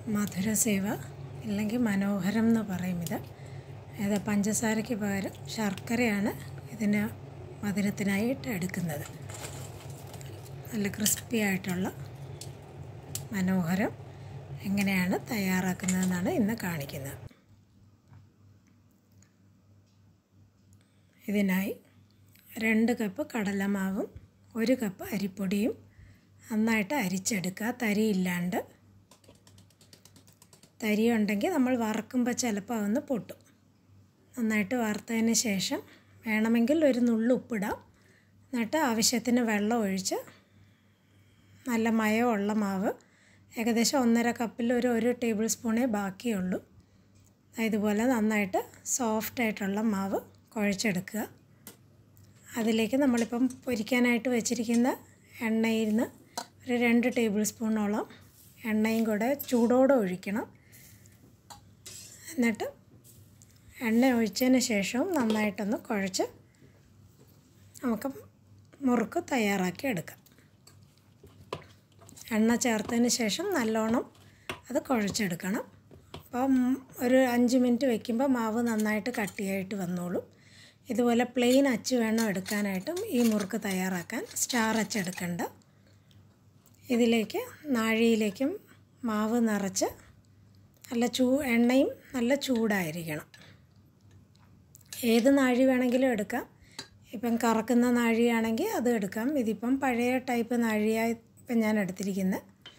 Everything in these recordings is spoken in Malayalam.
മധുരസേവ അല്ലെങ്കിൽ മനോഹരം എന്ന് പറയും ഇത് ഇത് പഞ്ചസാരയ്ക്ക് പകരം ശർക്കരയാണ് ഇതിന് മധുരത്തിനായിട്ട് എടുക്കുന്നത് നല്ല ക്രിസ്പി ആയിട്ടുള്ള മനോഹരം എങ്ങനെയാണ് തയ്യാറാക്കുന്നതെന്നാണ് ഇന്ന് കാണിക്കുന്നത് ഇതിനായി രണ്ട് കപ്പ് കടലമാവും ഒരു കപ്പ് അരിപ്പൊടിയും നന്നായിട്ട് അരിച്ചെടുക്കുക തരിയില്ലാണ്ട് തരി ഉണ്ടെങ്കിൽ നമ്മൾ വറക്കുമ്പോൾ ചിലപ്പോൾ ഒന്ന് പൊട്ടും നന്നായിട്ട് വറുത്തതിന് ശേഷം വേണമെങ്കിൽ ഒരു നുള്ളു ഉപ്പിടാം എന്നിട്ട് ആവശ്യത്തിന് വെള്ളം ഒഴിച്ച് നല്ല മയമുള്ള മാവ് ഏകദേശം ഒന്നര കപ്പിൽ ഒരു ഒരു ടേബിൾ സ്പൂണേ ബാക്കിയുള്ളൂ ഇതുപോലെ നന്നായിട്ട് സോഫ്റ്റായിട്ടുള്ള മാവ് കുഴച്ചെടുക്കുക അതിലേക്ക് നമ്മളിപ്പം പൊരിക്കാനായിട്ട് വെച്ചിരിക്കുന്ന എണ്ണയിൽ നിന്ന് ഒരു രണ്ട് ടേബിൾ സ്പൂണോളം എണ്ണയും കൂടെ ചൂടോടെ ഒഴിക്കണം എന്നിട്ട് എണ്ണ ഒഴിച്ചതിന് ശേഷവും നന്നായിട്ടൊന്ന് കുഴച്ച് നമുക്ക് മുറുക്ക് തയ്യാറാക്കി എടുക്കാം എണ്ണ ചേർത്തതിന് ശേഷം നല്ലോണം അത് കുഴച്ചെടുക്കണം അപ്പം ഒരു അഞ്ച് മിനിറ്റ് വെക്കുമ്പോൾ മാവ് നന്നായിട്ട് കട്ടിയായിട്ട് വന്നോളും ഇതുപോലെ പ്ലെയിൻ അച്ച് വേണം എടുക്കാനായിട്ടും ഈ മുറുക്ക് തയ്യാറാക്കാൻ സ്റ്റാർ അച്ച് എടുക്കണ്ട ഇതിലേക്ക് നാഴിയിലേക്കും മാവ് നിറച്ച് നല്ല ചൂ എണ്ണയും നല്ല ചൂടായിരിക്കണം ഏത് നാഴി വേണമെങ്കിലും എടുക്കാം ഇപ്പം കറക്കുന്ന നാഴിയാണെങ്കിൽ അത് എടുക്കാം ഇതിപ്പം പഴയ ടൈപ്പ് നാഴിയായി ഇപ്പം ഞാൻ എടുത്തിരിക്കുന്നത്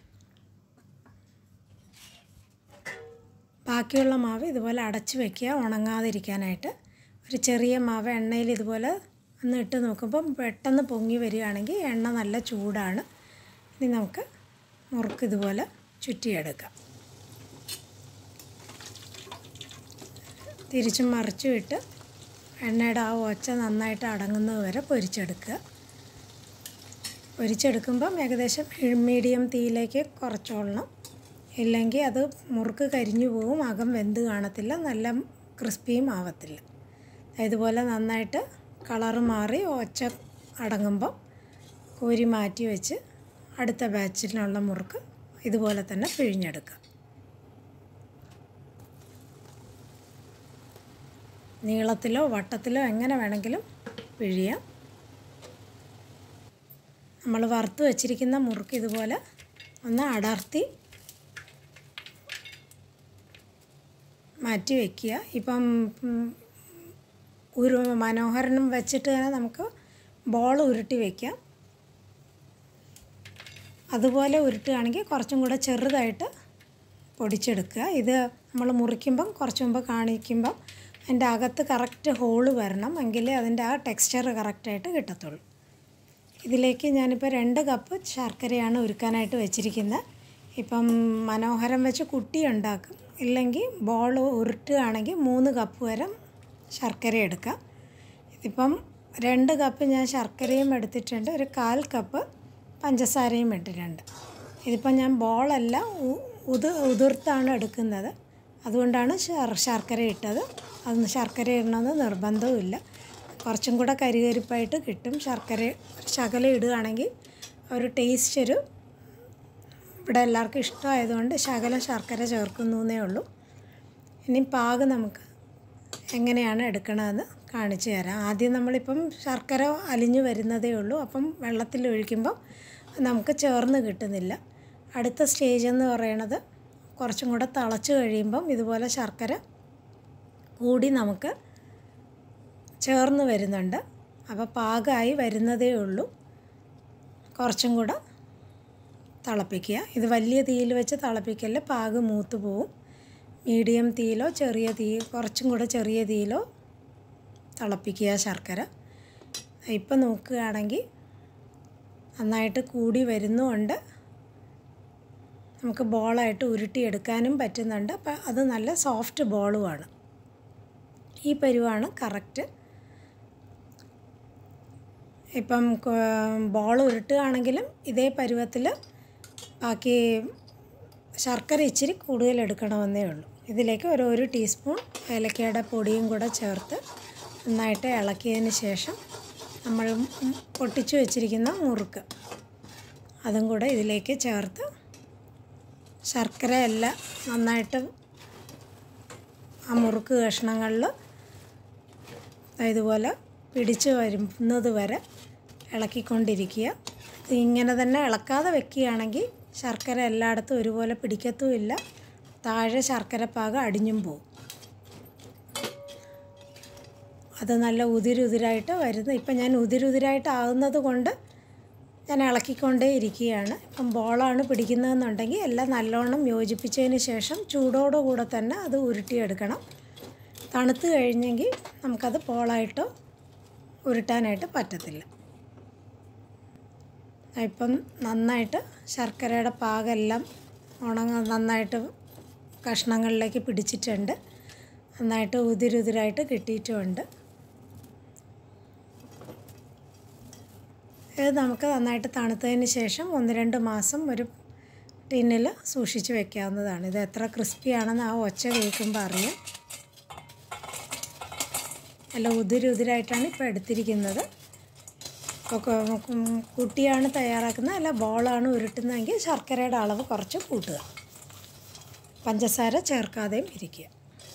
ബാക്കിയുള്ള മാവ് ഇതുപോലെ അടച്ച് വയ്ക്കുക ഉണങ്ങാതിരിക്കാനായിട്ട് ഒരു ചെറിയ മാവ് എണ്ണയിൽ ഇതുപോലെ ഒന്ന് ഇട്ട് നോക്കുമ്പം പെട്ടെന്ന് പൊങ്ങി വരികയാണെങ്കിൽ എണ്ണ നല്ല ചൂടാണ് ഇനി നമുക്ക് മുറുക്ക് ഇതുപോലെ ചുറ്റിയെടുക്കാം തിരിച്ചും മറിച്ചും ഇട്ട് എണ്ണയുടെ ആ ഒച്ച നന്നായിട്ട് അടങ്ങുന്നത് വരെ പൊരിച്ചെടുക്കുക പൊരിച്ചെടുക്കുമ്പം ഏകദേശം മീഡിയം തീയിലേക്ക് കുറച്ചോളണം ഇല്ലെങ്കിൽ അത് മുറുക്ക് കരിഞ്ഞു പോവും അകം വെന്ത് കാണത്തില്ല നല്ല ക്രിസ്പിയും ആവത്തില്ല ഇതുപോലെ നന്നായിട്ട് കളറ് മാറി ഒച്ച അടങ്ങുമ്പം കോരി മാറ്റി വെച്ച് അടുത്ത ബാച്ചിനുള്ള മുറുക്ക് ഇതുപോലെ തന്നെ പിഴിഞ്ഞെടുക്കുക നീളത്തിലോ വട്ടത്തിലോ എങ്ങനെ വേണമെങ്കിലും പിഴിയാം നമ്മൾ വറുത്ത് വച്ചിരിക്കുന്ന മുറുക്ക് ഇതുപോലെ ഒന്ന് അടർത്തി മാറ്റി വയ്ക്കുക ഇപ്പം ഒരു മനോഹരണം വെച്ചിട്ട് തന്നെ നമുക്ക് ബോൾ ഉരുട്ടി വയ്ക്കാം അതുപോലെ ഉരുട്ടുകയാണെങ്കിൽ കുറച്ചും കൂടെ ചെറുതായിട്ട് പൊടിച്ചെടുക്കുക ഇത് നമ്മൾ മുറിക്കുമ്പം കുറച്ച് മുമ്പ് കാണിക്കുമ്പം അതിൻ്റെ അകത്ത് കറക്റ്റ് ഹോള് വരണം എങ്കിലേ അതിൻ്റെ ആ ടെക്സ്ചർ കറക്റ്റായിട്ട് കിട്ടത്തുള്ളൂ ഇതിലേക്ക് ഞാനിപ്പോൾ രണ്ട് കപ്പ് ശർക്കരയാണ് ഉരുക്കാനായിട്ട് വെച്ചിരിക്കുന്നത് ഇപ്പം മനോഹരം വെച്ച് കുട്ടി ഉണ്ടാക്കും ഇല്ലെങ്കിൽ ബോൾ ഉരുട്ടുകയാണെങ്കിൽ മൂന്ന് കപ്പ് വരെ ശർക്കര എടുക്കാം ഇതിപ്പം രണ്ട് കപ്പ് ഞാൻ ശർക്കരയും എടുത്തിട്ടുണ്ട് ഒരു കാൽ കപ്പ് പഞ്ചസാരയും ഇട്ടിട്ടുണ്ട് ഇതിപ്പം ഞാൻ ബോളല്ല ഉത് ഉതിർത്താണ് എടുക്കുന്നത് അതുകൊണ്ടാണ് ശർക്കര ഇട്ടത് അതൊന്ന് ശർക്കര ഇടണമെന്ന് നിർബന്ധവുമില്ല കുറച്ചും കൂടെ കരികരിപ്പായിട്ട് കിട്ടും ശർക്കര ഒരു ശകലം ഇടുകയാണെങ്കിൽ ഒരു ടേസ്റ്റ് ഒരു ഇവിടെ എല്ലാവർക്കും ഇഷ്ടമായതുകൊണ്ട് ശകലം ശർക്കര ചേർക്കുന്നു എന്നേ ഉള്ളൂ ഇനി പാക് നമുക്ക് എങ്ങനെയാണ് എടുക്കണമെന്ന് കാണിച്ചു തരാം ആദ്യം നമ്മളിപ്പം ശർക്കര അലിഞ്ഞു വരുന്നതേ ഉള്ളൂ അപ്പം വെള്ളത്തിൽ ഒഴിക്കുമ്പം നമുക്ക് ചേർന്ന് കിട്ടുന്നില്ല അടുത്ത സ്റ്റേജ് എന്ന് പറയണത് കുറച്ചും കൂടെ തിളച്ച് കഴിയുമ്പം ഇതുപോലെ ശർക്കര കൂടി നമുക്ക് ചേർന്ന് വരുന്നുണ്ട് അപ്പോൾ പാകമായി വരുന്നതേ ഉള്ളൂ കുറച്ചും കൂടെ തിളപ്പിക്കുക ഇത് വലിയ തീയിൽ വെച്ച് തിളപ്പിക്കല് പാക് മൂത്ത് പോവും മീഡിയം തീയിലോ ചെറിയ തീ കുറച്ചും കൂടെ ചെറിയ തീയിലോ തിളപ്പിക്കുക ശർക്കര ഇപ്പം നോക്കുകയാണെങ്കിൽ നന്നായിട്ട് കൂടി വരുന്നുമുണ്ട് നമുക്ക് ബോളായിട്ട് ഉരുട്ടിയെടുക്കാനും പറ്റുന്നുണ്ട് അപ്പം അത് നല്ല സോഫ്റ്റ് ബോളുമാണ് ഈ പരുവാണ് കറക്റ്റ് ഇപ്പം ബോൾ ഉരുട്ടുകയാണെങ്കിലും ഇതേ പരുവത്തിൽ ബാക്കി ശർക്കര ഇച്ചിരി കൂടുതൽ എടുക്കണമെന്നേ ഉള്ളൂ ഇതിലേക്ക് ഒരു ഒരു ടീസ്പൂൺ ഏലക്കയുടെ പൊടിയും കൂടെ ചേർത്ത് നന്നായിട്ട് ഇളക്കിയതിന് ശേഷം നമ്മൾ പൊട്ടിച്ചു വെച്ചിരിക്കുന്ന മുറുക്ക് അതും കൂടെ ഇതിലേക്ക് ചേർത്ത് ശർക്കര എല്ലാം നന്നായിട്ട് ആ മുറുക്ക് കഷ്ണങ്ങളിൽ ഇതുപോലെ പിടിച്ച് വരുന്നത് വരെ ഇളക്കിക്കൊണ്ടിരിക്കുക ഇങ്ങനെ തന്നെ ഇളക്കാതെ വെക്കുകയാണെങ്കിൽ ശർക്കര എല്ലായിടത്തും ഒരുപോലെ പിടിക്കത്തുമില്ല താഴെ ശർക്കര പാകം അടിഞ്ഞും പോവും അത് നല്ല ഉതിരുതിരായിട്ട് വരുന്നു ഇപ്പം ഞാൻ ഉതിരുതിരായിട്ട് ആകുന്നത് കൊണ്ട് ഞാൻ ഇളക്കിക്കൊണ്ടേ ഇരിക്കുകയാണ് ഇപ്പം ബോളാണ് പിടിക്കുന്നതെന്നുണ്ടെങ്കിൽ എല്ലാം നല്ലോണം യോജിപ്പിച്ചതിന് ശേഷം ചൂടോടുകൂടെ തന്നെ അത് ഉരുട്ടിയെടുക്കണം തണുത്ത് കഴിഞ്ഞെങ്കിൽ നമുക്കത് ബോളായിട്ട് ഉരുട്ടാനായിട്ട് പറ്റത്തില്ല ഇപ്പം നന്നായിട്ട് ശർക്കരയുടെ പാകമെല്ലാം ഉണങ്ങ നന്നായിട്ട് കഷ്ണങ്ങളിലേക്ക് പിടിച്ചിട്ടുണ്ട് നന്നായിട്ട് ഉതിരുതിരായിട്ട് കിട്ടിയിട്ടുമുണ്ട് ഇത് നമുക്ക് നന്നായിട്ട് തണുത്തതിന് ശേഷം ഒന്ന് രണ്ട് മാസം ഒരു ടിന്നിൽ സൂക്ഷിച്ച് വെക്കാവുന്നതാണ് ഇത് എത്ര ക്രിസ്പിയാണെന്ന് ആ ഒച്ച കേൾക്കുമ്പോൾ അറിയാം നല്ല ഉതിരുതിരായിട്ടാണ് ഇപ്പോൾ എടുത്തിരിക്കുന്നത് ഇപ്പോൾ കുട്ടിയാണ് തയ്യാറാക്കുന്നത് അല്ല ബോളാണ് ഉരുട്ടുന്നതെങ്കിൽ ശർക്കരയുടെ അളവ് കുറച്ച് കൂട്ടുക പഞ്ചസാര ചേർക്കാതെയും ഇരിക്കുക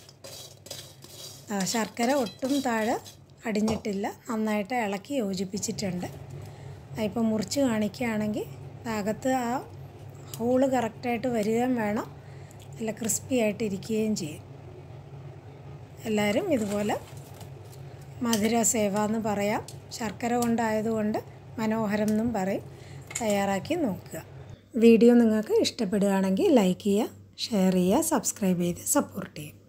ശർക്കര ഒട്ടും താഴെ അടിഞ്ഞിട്ടില്ല നന്നായിട്ട് ഇളക്കി യോജിപ്പിച്ചിട്ടുണ്ട് ഇപ്പോൾ മുറിച്ച് കാണിക്കുകയാണെങ്കിൽ അകത്ത് ആ ഹോള് കറക്റ്റായിട്ട് വരികയും വേണം നല്ല ക്രിസ്പി ആയിട്ട് ഇരിക്കുകയും ചെയ്യും എല്ലാവരും ഇതുപോലെ മധുര സേവ എന്ന് പറയാം ശർക്കര കൊണ്ടായതുകൊണ്ട് മനോഹരം എന്നും പറയും തയ്യാറാക്കി നോക്കുക വീഡിയോ നിങ്ങൾക്ക് ഇഷ്ടപ്പെടുകയാണെങ്കിൽ ലൈക്ക് ചെയ്യുക ഷെയർ ചെയ്യുക സബ്സ്ക്രൈബ് ചെയ്ത് സപ്പോർട്ട് ചെയ്യും